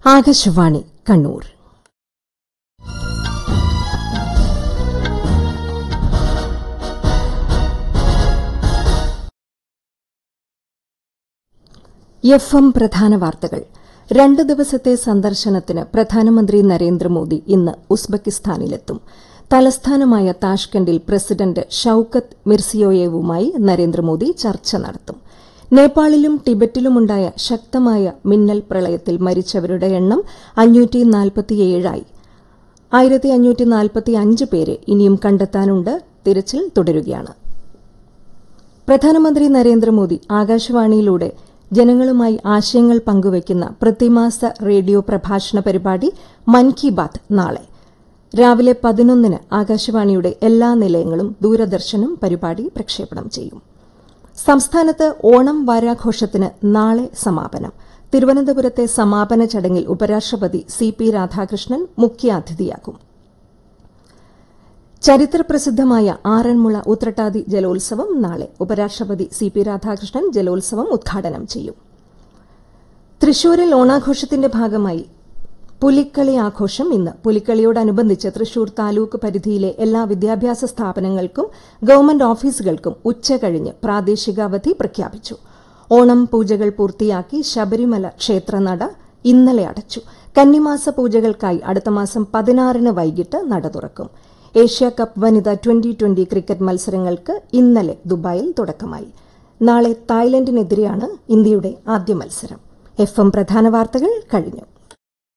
Akashvani Kannur F M പ്രധാന വാർത്തകൾ രണ്ട് ദിവസത്തെ സന്ദർശനത്തിന് പ്രധാനമന്ത്രി നരേന്ദ്രമോദി ഇന്ന് ഉസ്ബെക്കിസ്ഥാനിലെത്തും തലസ്ഥാനമായ താഷ്കണ്ടിൽ പ്രസിഡന്റ് ഷൌക്കത്ത് മിർസിയോയേവുമായി നരേന്ദ്രമോദി ചർച്ച നടത്തും നേപ്പാളിലും ടിബറ്റിലുമുണ്ടായ ശക്തമായ മിന്നൽ പ്രളയത്തിൽ മരിച്ചവരുടെ എണ്ണം അഞ്ഞൂറ്റി നാൽപ്പത്തിയേഴായി ആയിരത്തി അഞ്ഞൂറ്റി നാൽപ്പത്തി അഞ്ച് പേരെ ഇനിയും കണ്ടെത്താനുണ്ട് തിരച്ചിൽ തുടരുകയാണ് പ്രധാനമന്ത്രി നരേന്ദ്രമോദി ആകാശവാണിയിലൂടെ ജനങ്ങളുമായി ആശയങ്ങൾ പങ്കുവയ്ക്കുന്ന പ്രതിമാസ റേഡിയോ പ്രഭാഷണ പരിപാടി മൻ കി ബാത് നാളെ രാവിലെ പതിനൊന്നിന് ആകാശവാണിയുടെ എല്ലാ നിലയങ്ങളും ദൂരദർശനും പരിപാടി പ്രക്ഷേപണം ചെയ്യും സംസ്ഥാനത്ത് ഓണം വാരാഘോഷത്തിന് നാളെ സമാപനം തിരുവനന്തപുരത്തെ സമാപന ചടങ്ങിൽ ഉപരാഷ്ട്രപതി സി പി രാധാകൃഷ്ണൻ മുഖ്യാതിഥിയാകും ചരിത്രപ്രസിദ്ധമായ ആറന്മുള ഉത്രട്ടാതി ജലോത്സവം നാളെ ഉപരാഷ്ട്രപതി സി പി രാധാകൃഷ്ണൻ ജലോത്സവം ഉദ്ഘാടനം ചെയ്യും തൃശൂരിൽ ഓണാഘോഷത്തിന്റെ ഭാഗമായി പുലിക്കളി ആഘോഷം ഇന്ന് പുലിക്കളിയോടനുബന്ധിച്ച് തൃശൂർ താലൂക്ക് പരിധിയിലെ എല്ലാ വിദ്യാഭ്യാസ സ്ഥാപനങ്ങൾക്കും ഗവൺമെന്റ് ഓഫീസുകൾക്കും ഉച്ചകഴിഞ്ഞ് പ്രാദേശിക അവധി പ്രഖ്യാപിച്ചു ഓണം പൂജകൾ പൂർത്തിയാക്കി ശബരിമല ക്ഷേത്രനട ഇന്നലെ അടച്ചു കന്നിമാസ പൂജകൾക്കായി അടുത്ത മാസം പതിനാറിന് വൈകിട്ട് നട തുറക്കും ഏഷ്യ കപ്പ് വനിതാ ട്വന്റി ട്വന്റി ക്രിക്കറ്റ് മത്സരങ്ങൾക്ക് ഇന്നലെ ദുബായിൽ തുടക്കമായി നാളെ തായ്ലൻഡിനെതിരെയാണ് ഇന്ത്യയുടെ ആദ്യ മത്സരം എഫ് എം പ്രധാന വാർത്തകൾ കഴിഞ്ഞു